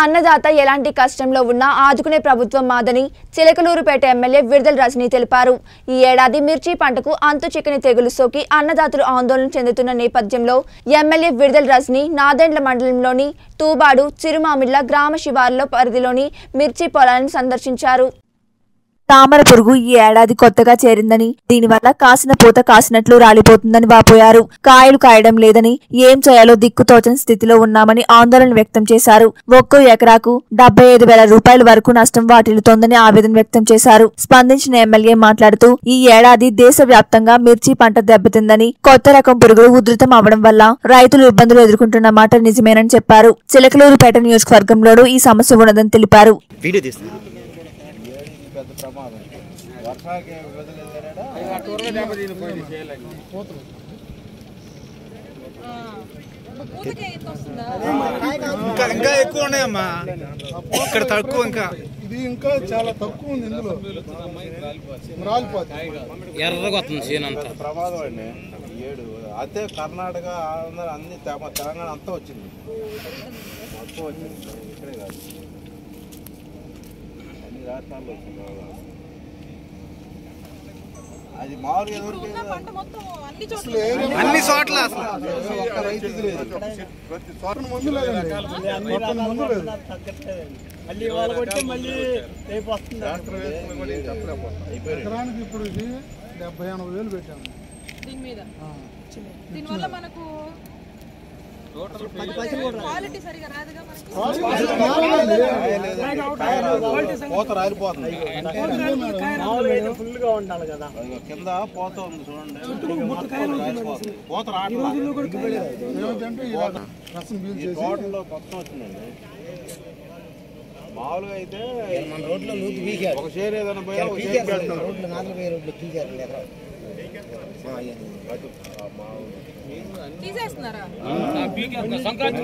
అన్నదాత ఎలాంటి కష్టంలో ఉన్నా ఆదుకునే ప్రభుత్వం మాదని చిలకలూరుపేట ఎమ్మెల్యే విడుదల రజనీ తెలిపారు ఈ ఏడాది మిర్చి పంటకు అంతు చిక్కని తెగులు సోకి అన్నదాతలు ఆందోళన చెందుతున్న నేపథ్యంలో ఎమ్మెల్యే విడుదల రజనీ నాదెండ్ల మండలంలోని తూబాడు చిరుమామిళ్ల గ్రామ శివారులో పరిధిలోని మిర్చి పొలాలను సందర్శించారు తామర పురుగు ఈ ఏడాది కొత్తగా చేరిందని దీనివల్ల కాసిన పూత కాసినట్లు రాలిపోతుందని వాపోయారు కాయలు కాయడం లేదని ఏం చేయాలో దిక్కుతోచని స్థితిలో ఉన్నామని ఆందోళన వ్యక్తం చేశారు ఒక్కో ఎకరాకు డెబ్బై ఐదు వేల రూపాయల వరకు నష్టం వాటిల్లుతోందని ఆవేదన వ్యక్తం చేశారు స్పందించిన ఎమ్మెల్యే మాట్లాడుతూ ఈ ఏడాది దేశవ్యాప్తంగా మిర్చి పంట దెబ్బతిందని కొత్త రకం పురుగులు ఉధృతం అవడం వల్ల రైతులు ఇబ్బందులు ఎదుర్కొంటున్న మాట నిజమేనని చెప్పారు చిలకలూరుపేట నియోజకవర్గంలోనూ ఈ సమస్య ఉన్నదని తెలిపారు వీడియో తీస్తున్నా పెద్ద ప్రమాదం వర్షాలకి వదిలేదాడా ఇంకా ఇంకా ఎక్కువ ఉన్నాయమ్మా ఇక్కడ తక్కువ ఇంకా ఇది ఇంకా చాలా తక్కువ ఉంది ఇందులో రాలిపోతుంది ఎర్రగా వస్తుంది సీన్ అంతా ప్రమాదం అండి ఈ ఏడు అదే కర్ణాటక ఆంధ్ర అన్ని తెమ- తెలంగాణ అంతా వచ్చింది మొత్తం వచ్చింది ఇక్కడే కాదు అన్ని రాష్ట్రాల్లో వచ్చింది బాగా. అది మామూలుగా ఎవరికి అసలు ఏం అన్ని చోట్ల అసలు ఒక్క రైతుకి లేదు మొత్తం మందు లేదండి మొత్తం మందు లేదు ఎకరానికి ఇప్పుడు ఇది డెబ్బై ఎనభై వేలు పెట్టాము దీని మీద దీనివల్ల మనకు క్వాలిటీ సరిగా రాదుగా మనకి పోత రాలిపోతుంది అదిగో కింద పోత ఉంది చూడండి మొత్తం రాలిపోతుంది పోత రావట్లేదు ఏమిటంటే ఇలా రసం ఈ పీల్చేసి తోటలో మొత్తం వచ్చిందండి మామూలుగా అయితే మన రోడ్లో ఒక షేర్ ఏదైనా పోయినా ఒక షేర్ పెడతారు అటు, ఆ మామూలు. తీసేస్తున్నారా సంక్రాంతి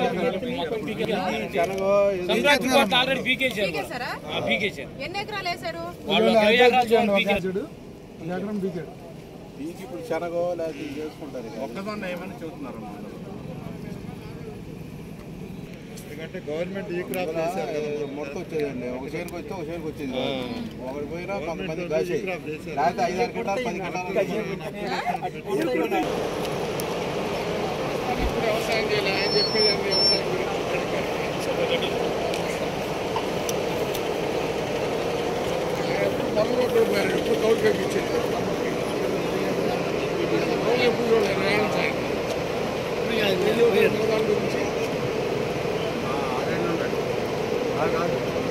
శనగ ఇది సంక్రాంతి కోట ఆల్రెడీ పీకేశారు పీకేశారా ఆ, పీకేశారు ఎన్ని ఎకరాలు వేశారు వాళ్ళు ఒక ఇరవై ఎకరాలు ఒక పీకేశారు. చెడు ఒక ఎకరం బీకాడు పీకి ఇప్పుడు శనగ లేకపోతే ఇది చేసుకుంటారు ఇక. ఒక్కదాన్ని ఏమని చెబుతున్నారు ఎందుకంటే గవర్నమెంట్ ఈ క్రాప్ మొత్తం వచ్చేదండి ఒక షేర్కి వస్తే ఒక షేర్కి వచ్చేది కాదు. ఒకటి పోయినా కొంతమంది కాసే లేకపోతే ఐదు ఆరు కింటాలు పది కింటాలు కాదు